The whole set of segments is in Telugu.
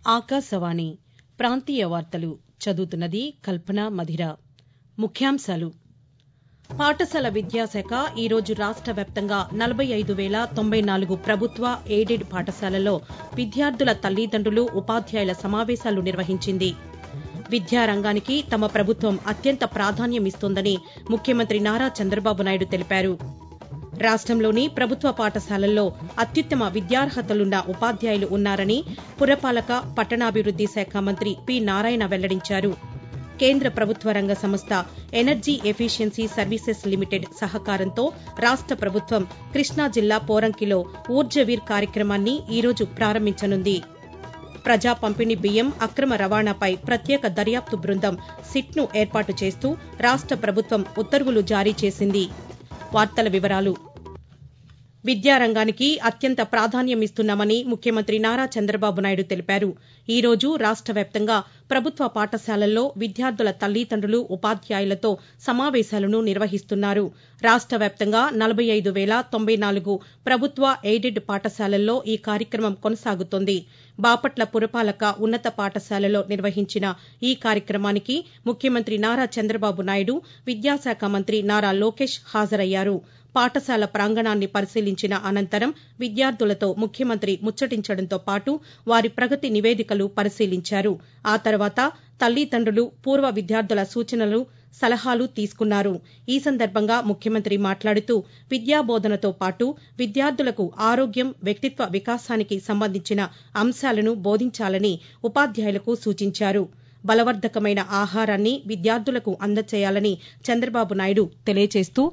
ఆకాశవాణి ప్రాంతీయ వార్తలు చదువుతున్నది కల్పన మధిర ముఖ్యాంశాలు పాఠశాల విద్యాశాఖ ఈరోజు రాష్ట వ్యాప్తంగా నలభై ఐదు వేల తొంభై నాలుగు ప్రభుత్వ ఎయిడెడ్ పాఠశాలల్లో విద్యార్థుల తల్లిదండ్రులు ఉపాధ్యాయుల సమావేశాలు నిర్వహించింది విద్యారంగానికి తమ ప్రభుత్వం అత్యంత ప్రాధాన్యమిస్తోందని ముఖ్యమంత్రి నారా చంద్రబాబు నాయుడు తెలిపారు రాష్టంలోని ప్రభుత్వ పాఠశాలల్లో అత్యుత్తమ విద్యార్హతలున్న ఉపాధ్యాయులు ఉన్నారని పురపాలక పట్టణాభివృద్ది శాఖ మంత్రి పి నారాయణ వెల్లడించారు కేంద్ర ప్రభుత్వ రంగ సంస్థ ఎనర్జీ ఎఫిషియన్సీ సర్వీసెస్ లిమిటెడ్ సహకారంతో రాష్ట ప్రభుత్వం కృష్ణా జిల్లా పోరంకిలో ఊర్జవీర్ కార్యక్రమాన్ని ఈరోజు ప్రారంభించనుంది ప్రజా పంపిణీ బియ్యం అక్రమ రవాణాపై ప్రత్యేక దర్యాప్తు బృందం సిట్ను ఏర్పాటు చేస్తూ రాష్ట ప్రభుత్వం ఉత్తర్వులు జారీ చేసింది వార్తల వివరాలు విద్యారంగానికి అత్యంత ప్రాధాన్యమిస్తున్నామని ముఖ్యమంత్రి నారా చంద్రబాబు నాయుడు తెలిపారు ఈ రోజు రాష్ట వ్యాప్తంగా ప్రభుత్వ పాఠశాలల్లో విద్యార్థుల తల్లిదండ్రులు ఉపాధ్యాయులతో సమావేశాలను నిర్వహిస్తున్నారు రాష్ట వ్యాప్తంగా నలభై ఐదు వేల తొంభై నాలుగు ప్రభుత్వ ఎయిడెడ్ పాఠశాలల్లో ఈ కార్యక్రమం కొనసాగుతోంది బాపట్ల పురపాలక ఉన్నత పాఠశాలలో నిర్వహించిన ఈ కార్యక్రమానికి ముఖ్యమంత్రి నారా చంద్రబాబు నాయుడు విద్యాశాఖ మంత్రి నారా లోకేష్ హాజరయ్యారు పాఠశాల ప్రాంగణాన్ని పరిశీలించిన అనంతరం విద్యార్థులతో ముఖ్యమంత్రి ముచ్చటించడంతో పాటు వారి ప్రగతి నివేదికలు పరిశీలించారు ఆ తర్వాత తల్లిదండ్రులు పూర్వ విద్యార్థుల సూచనలు సలహాలు తీసుకున్నారు ఈ సందర్భంగా ముఖ్యమంత్రి మాట్లాడుతూ విద్యాబోధనతో పాటు విద్యార్థులకు ఆరోగ్యం వ్యక్తిత్వ వికాసానికి సంబంధించిన అంశాలను బోధించాలని ఉపాధ్యాయులకు సూచించారు బలవర్ధకమైన ఆహారాన్ని విద్యార్థులకు అందచేయాలని చంద్రబాబు నాయుడు తెలియజేస్తూ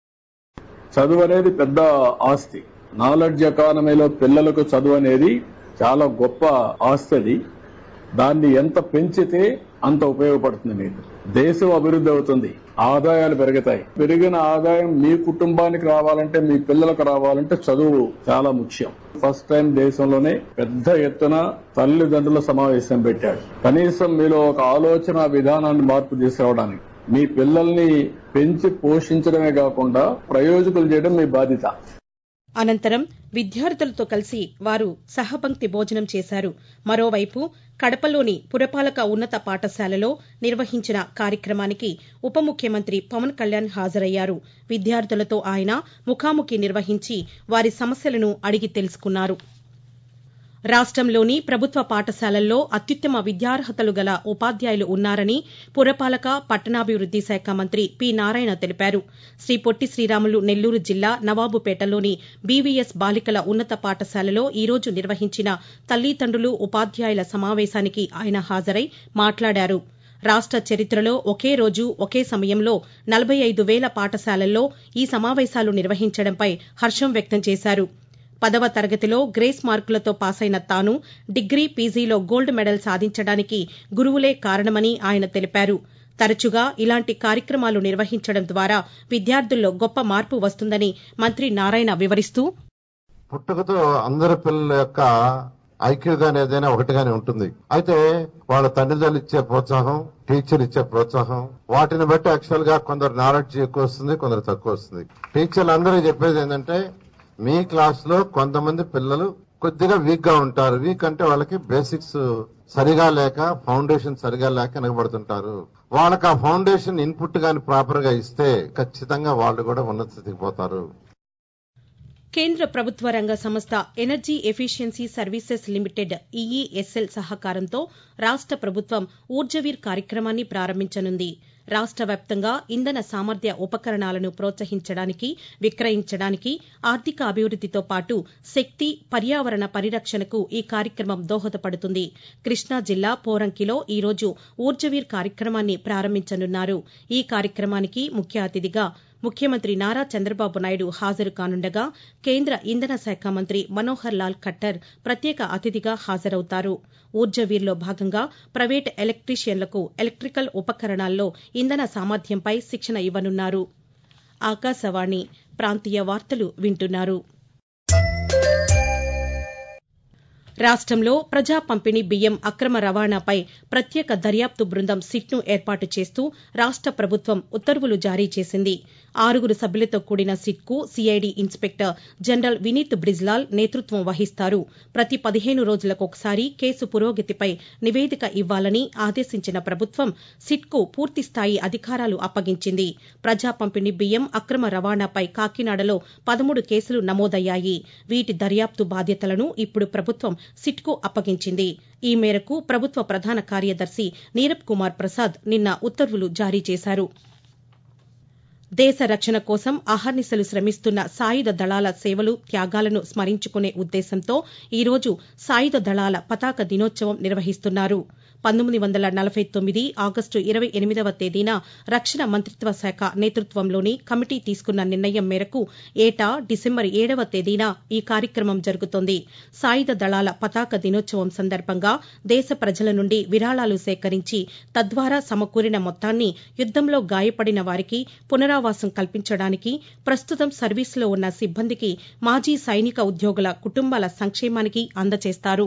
చదువు అనేది పెద్ద ఆస్తి నాలెడ్జ్ ఎకానమీలో పిల్లలకు చదువు అనేది చాలా గొప్ప ఆస్తి అది దాన్ని ఎంత పెంచితే అంత ఉపయోగపడుతుంది మీకు దేశం అభివృద్ధి అవుతుంది ఆదాయాలు పెరుగుతాయి పెరిగిన ఆదాయం మీ కుటుంబానికి రావాలంటే మీ పిల్లలకు రావాలంటే చదువు చాలా ముఖ్యం ఫస్ట్ టైం దేశంలోనే పెద్ద ఎత్తున తల్లిదండ్రుల సమావేశం పెట్టాడు కనీసం మీలో ఒక ఆలోచన విధానాన్ని మార్పు తీసుకురావడానికి మీ పిల్లల్ని పెంచి పోషించడమే కాకుండా ప్రయోజకులు చేయడం మీ బాధ్యత అనంతరం విద్యార్థులతో కలిసి వారు సహపంక్తి భోజనం చేశారు మరోవైపు కడపలోని పురపాలక ఉన్నత పాఠశాలలో నిర్వహించిన కార్యక్రమానికి ఉప ముఖ్యమంత్రి పవన్ కళ్యాణ్ హాజరయ్యారు విద్యార్థులతో ఆయన ముఖాముఖి నిర్వహించి వారి సమస్యలను అడిగి తెలుసుకున్నారు రాష్టంలోని ప్రభుత్వ పాఠశాలల్లో అత్యుత్తమ విద్యార్హతలు గల ఉపాధ్యాయులు ఉన్నారని పురపాలక పట్టణాభివృద్ది శాఖ మంత్రి పి నారాయణ తెలిపారు శ్రీ పొట్టి శ్రీరాములు నెల్లూరు జిల్లా నవాబుపేటలోని బీవీఎస్ బాలికల ఉన్నత పాఠశాలలో ఈరోజు నిర్వహించిన తల్లిదండ్రులు ఉపాధ్యాయుల సమావేశానికి ఆయన హాజరై మాట్లాడారు రాష్ట చరిత్రలో ఒకే రోజు ఒకే సమయంలో నలభై ఐదు వేల పాఠశాలల్లో ఈ సమావేశాలు నిర్వహించడంపై హర్షం వ్యక్తం చేశారు పదవ తరగతిలో గ్రేస్ మార్కులతో పాసైన తాను డిగ్రీ పీజీలో గోల్డ్ మెడల్ సాధించడానికి గురువులే కారణమని ఆయన తెలిపారు తరచుగా ఇలాంటి కార్యక్రమాలు నిర్వహించడం ద్వారా విద్యార్థుల్లో గొప్ప మార్పు వస్తుందని మంత్రి నారాయణ వివరిస్తూ పుట్టుకతో అందరి పిల్లల యొక్క ఐక్యూ గాని ఏదైనా ఒకటిగానే ఉంటుంది అయితే వాళ్ళ తల్లిదండ్రులు ఇచ్చే ప్రోత్సాహం టీచర్ ఇచ్చే ప్రోత్సాహం వాటిని బట్టి యాక్చువల్ గా కొందరు నాలెడ్జ్ ఎక్కువ వస్తుంది కొందరు తక్కువ వస్తుంది టీచర్లు అందరూ చెప్పేది ఏంటంటే మీ క్లాస్ లో కొంతమంది పిల్లలు కొద్దిగా వీక్ గా ఉంటారు వీక్ అంటే వాళ్ళకి బేసిక్స్ సరిగా లేక ఫౌండేషన్ సరిగా లేక వెనకబడుతుంటారు వాళ్ళకి ఆ ఫౌండేషన్ ఇన్పుట్ గాని ప్రాపర్ గా ఇస్తే ఖచ్చితంగా వాళ్ళు కూడా ఉన్నత స్థితికి పోతారు కేంద్ర ప్రభుత్వ రంగ సంస్థ energy efficiency services limited EESL సహకారంతో రాష్ట ప్రభుత్వం ఊర్జవీర్ కార్యక్రమాన్ని ప్రారంభించనుంది రాష్ట వ్యాప్తంగా ఇంధన సామర్థ్య ఉపకరణాలను ప్రోత్సహించడానికి విక్రయించడానికి ఆర్థిక అభివృద్దితో పాటు శక్తి పర్యావరణ పరిరక్షణకు ఈ కార్యక్రమం దోహదపడుతుంది కృష్ణా జిల్లా పోరంకిలో ఈ రోజు ఊర్జవీర్ కార్యక్రమాన్ని ప్రారంభించనున్నారు ఈ కార్యక్రమానికి ముఖ్య అతిథిగా ముఖ్యమంత్రి నారా చంద్రబాబు నాయుడు హాజరు కానుండగా కేంద్ర ఇంధన శాఖ మంత్రి మనోహర్ లాల్ ఖట్టర్ ప్రత్యేక అతిథిగా హాజరవుతారు ఊర్జవీర్లో భాగంగా ప్రైవేట్ ఎలక్టీషియన్లకు ఎలక్టికల్ ఉపకరణాల్లో ఇంధన సామర్థ్యంపై శిక్షణ ఇవ్వనున్నారు ఆకాశవాణి ప్రాంతీయ వార్తలు వింటున్నారు రాష్టంలో ప్రజా పంపిణీ బియ్యం అక్రమ రవాణాపై ప్రత్యేక దర్యాప్తు బృందం సిట్ను ఏర్పాటు చేస్తూ రాష్ట ప్రభుత్వం ఉత్తర్వులు జారీ చేసింది ఆరుగురు సభ్యులతో కూడిన సిట్కు CID inspector general Vineet Brijlal నేతృత్వం వహిస్తారు ప్రతి పదిహేను రోజులకొకసారి కేసు పురోగతిపై నివేదిక ఇవ్వాలని ఆదేశించిన ప్రభుత్వం సిట్కు పూర్తిస్థాయి అధికారాలు అప్పగించింది ప్రజా పంపిణీ బియ్యం అక్రమ రవాణాపై కాకినాడలో పదమూడు కేసులు నమోదయ్యాయి వీటి దర్యాప్తు బాధ్యతలను ఇప్పుడు ప్రభుత్వం సిట్కు అప్పగించింది ఈ మేరకు ప్రభుత్వ ప్రధాన కార్యదర్శి నీరబ్ కుమార్ ప్రసాద్ నిన్న ఉత్తర్వులు జారీ చేశారు దేశ రక్షణ కోసం అహర్నిశలు శ్రమిస్తున్న సాయుధ దళాల సేవలు త్యాగాలను స్మరించుకునే ఉద్దేశంతో ఈరోజు సాయుధ దళాల పతాక దినోత్సవం నిర్వహిస్తున్నారు పంతొమ్మిది వందల నలభై తొమ్మిది ఆగస్టు ఇరవై ఎనిమిదవ తేదీన రక్షణ మంత్రిత్వ శాఖ నేతృత్వంలోని కమిటీ తీసుకున్న నిర్ణయం మేరకు ఏటా డిసెంబర్ ఏడవ తేదీన ఈ కార్యక్రమం జరుగుతోంది సాయుధ దళాల పతాక దినోత్సవం సందర్భంగా దేశ ప్రజల నుండి విరాళాలు సేకరించి తద్వారా సమకూరిన మొత్తాన్ని యుద్దంలో గాయపడిన వారికి పునరావాసం కల్పించడానికి ప్రస్తుతం సర్వీసులో ఉన్న సిబ్బందికి మాజీ సైనిక ఉద్యోగుల కుటుంబాల సంక్షేమానికి అందజేస్తారు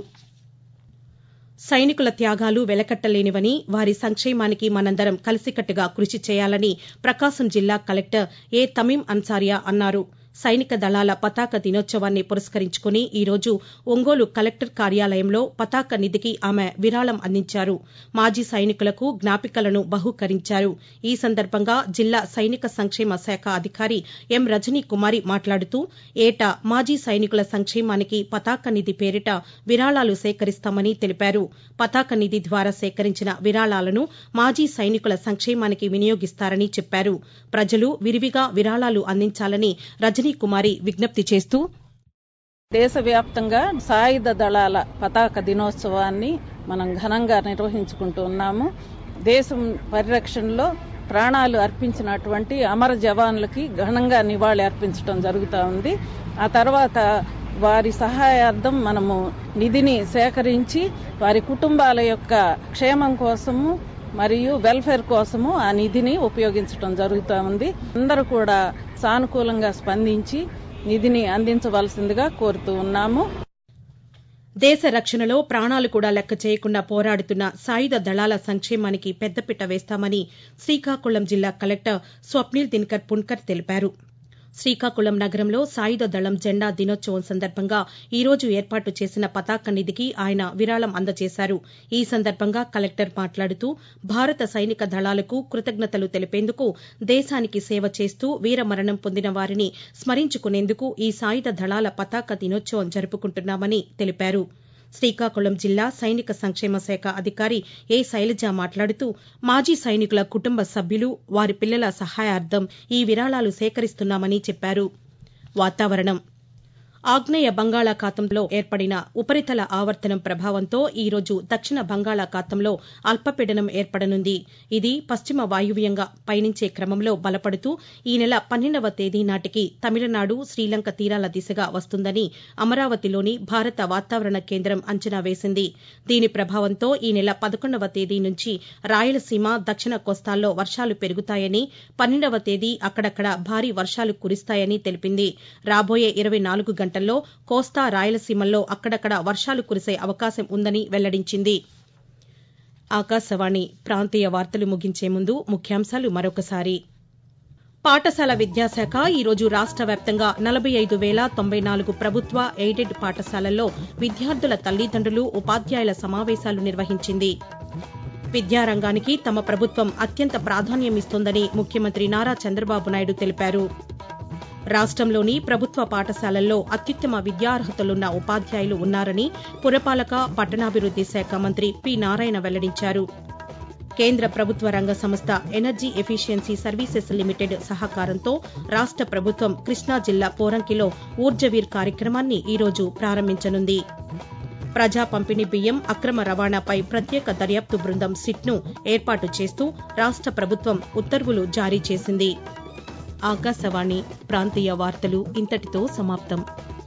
సైనికుల త్యాగాలు వెలకట్టలేనివని వారి సంక్షేమానికి మనందరం కలిసికట్టుగా కృషి చేయాలని ప్రకాశం జిల్లా కలెక్టర్ ఏ తమీం అన్సారియా అన్నారు సైనిక దళాల పతాక దినోత్సవాన్ని పురస్కరించుకుని ఈరోజు ఒంగోలు కలెక్టర్ కార్యాలయంలో పతాక నిధికి ఆమె విరాళం అందించారు మాజీ సైనికులకు జ్ఞాపికలను బహూకరించారు ఈ సందర్భంగా జిల్లా సైనిక సంక్షేమ శాఖ అధికారి ఎం రజనీ కుమారి మాట్లాడుతూ ఏటా మాజీ సైనికుల సంక్షేమానికి పతాక నిధి పేరిట విరాళాలు సేకరిస్తామని తెలిపారు పతాక నిధి ద్వారా సేకరించిన విరాళాలను మాజీ సైనికుల సంక్షేమానికి వినియోగిస్తారని చెప్పారు ప్రజలు విరివిగా విరాళాలు అందించాలని రజనీ కుమారి విజ్ఞప్తి చేస్తూ దేశవ్యాప్తంగా సాయుధ దళాల పతాక దినోత్సవాన్ని మనం ఘనంగా నిర్వహించుకుంటూ ఉన్నాము దేశం పరిరక్షణలో ప్రాణాలు అర్పించినటువంటి అమర జవాన్లకి ఘనంగా నివాళి అర్పించడం జరుగుతూ ఉంది ఆ తర్వాత వారి సహాయార్థం మనము నిధిని సేకరించి వారి కుటుంబాల యొక్క క్షేమం కోసము మరియు వెల్ఫేర్ కోసము ఆ నిధిని ఉపయోగించడం జరుగుతూ ఉంది అందరూ కూడా సానుకూలంగా స్పందించి నిధిని అందించవలసిందిగా కోరుతూ ఉన్నాము దేశ రక్షణలో ప్రాణాలు కూడా లెక్క చేయకుండా పోరాడుతున్న సాయుధ దళాల సంక్షేమానికి పెద్దపీట వేస్తామని శ్రీకాకుళం జిల్లా కలెక్టర్ స్వప్నిల్ దినకర్ పున్కర్ తెలిపారు శ్రీకాకుళం నగరంలో సాయుధ దళం జెండా దినోత్సవం సందర్భంగా ఈ రోజు ఏర్పాటు చేసిన పతాక నిధికి ఆయన విరాళం అందజేశారు ఈ సందర్భంగా కలెక్టర్ మాట్లాడుతూ భారత సైనిక దళాలకు కృతజ్ఞతలు తెలిపేందుకు దేశానికి సేవ చేస్తూ వీరమరణం పొందిన వారిని స్మరించుకునేందుకు ఈ సాయుధ దళాల పతాక దినోత్సవం జరుపుకుంటున్నామని తెలిపారు శ్రీకాకుళం జిల్లా సైనిక సంక్షేమ శాఖ అధికారి ఏ శైలజ మాట్లాడుతూ మాజీ సైనికుల కుటుంబ సభ్యులు వారి పిల్లల సహాయార్థం ఈ విరాళాలు సేకరిస్తున్నామని చెప్పారు వాతావరణం ఆగ్నేయ బంగాళాఖాతంలో ఏర్పడిన ఉపరితల ఆవర్తనం ప్రభావంతో ఈ రోజు దక్షిణ బంగాళాఖాతంలో అల్పపీడనం ఏర్పడనుంది ఇది పశ్చిమ వాయువ్యంగా పయనించే క్రమంలో బలపడుతూ ఈ నెల పన్నెండవ తేదీ నాటికి తమిళనాడు శ్రీలంక తీరాల దిశగా వస్తుందని అమరావతిలోని భారత వాతావరణ కేంద్రం అంచనా వేసింది దీని ప్రభావంతో ఈ నెల పదకొండవ తేదీ నుంచి రాయలసీమ దక్షిణ కోస్తాల్లో వర్షాలు పెరుగుతాయని పన్నెండవ తేదీ అక్కడక్కడ భారీ వర్షాలు కురుస్తాయని తెలిపింది రాబోయే ఇరవై నాలుగు గంటల్లో గంటల్లో కోస్తా రాయలసీమల్లో అక్కడక్కడ వర్షాలు కురిసే అవకాశం ఉందని వెల్లడించింది ఆకాశవాణి ప్రాంతీయ వార్తలు ముగించే ముందు ముఖ్యాంశాలు మరొకసారి పాఠశాల విద్యాశాఖ ఈరోజు రాష్ట వ్యాప్తంగా నలభై ఐదు వేల తొంభై నాలుగు ప్రభుత్వ ఎయిడెడ్ పాఠశాలల్లో విద్యార్థుల తల్లిదండ్రులు ఉపాధ్యాయుల సమావేశాలు నిర్వహించింది విద్యారంగానికి తమ ప్రభుత్వం అత్యంత ప్రాధాన్యమిస్తోందని ముఖ్యమంత్రి నారా చంద్రబాబు నాయుడు తెలిపారు రాష్టంలోని ప్రభుత్వ పాఠశాలల్లో అత్యుత్తమ విద్యార్హతలున్న ఉపాధ్యాయులు ఉన్నారని పురపాలక పట్టణాభివృద్ది శాఖ మంత్రి పి నారాయణ వెల్లడించారు కేంద్ర ప్రభుత్వ రంగ సంస్థ ఎనర్జీ ఎఫిషియన్సీ సర్వీసెస్ లిమిటెడ్ సహకారంతో రాష్ట ప్రభుత్వం కృష్ణా జిల్లా పోరంకిలో ఊర్జవీర్ కార్యక్రమాన్ని ఈరోజు ప్రారంభించనుంది ప్రజా పంపిణీ బియ్యం అక్రమ రవాణాపై ప్రత్యేక దర్యాప్తు బృందం సిట్ను ఏర్పాటు చేస్తూ రాష్ట ప్రభుత్వం ఉత్తర్వులు జారీ చేసింది ఆకాశవాణి ప్రాంతీయ వార్తలు ఇంతటితో సమాప్తం